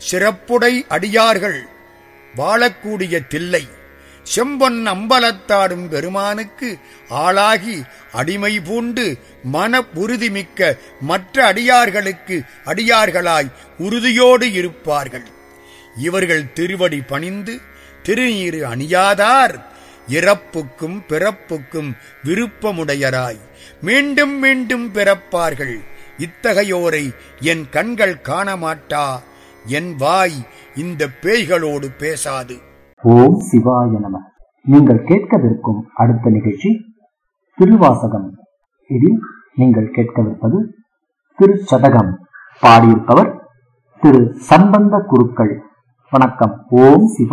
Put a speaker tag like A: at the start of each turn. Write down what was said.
A: சிறப்புடை அடியார்கள் வாழக்கூடிய தில்லை செம்பொன் அம்பலத்தாடும் பெருமானுக்கு ஆளாகி அடிமை பூண்டு மன உறுதிமிக்க மற்ற அடியார்களுக்கு அடியார்களாய் உறுதியோடு இருப்பார்கள் இவர்கள் திருவடி பணிந்து திருநீறு அணியாதார் இறப்புக்கும் பிறப்புக்கும் விருப்பமுடையராய் மீண்டும் மீண்டும் பிறப்பார்கள் இத்தகையோரை என் கண்கள் காணமாட்டா என் வாய் இந்த பேய்களோடு பேசாது
B: ஓம் சிவாய நம நீங்கள் கேட்கவிருக்கும் அடுத்த நிகழ்ச்சி திருவாசகம் இதில் நீங்கள் கேட்கவிருப்பது திருச்சதகம் பாடியிருப்பவர் திரு சம்பந்த குருக்கள் வணக்கம் ஓம் சிவா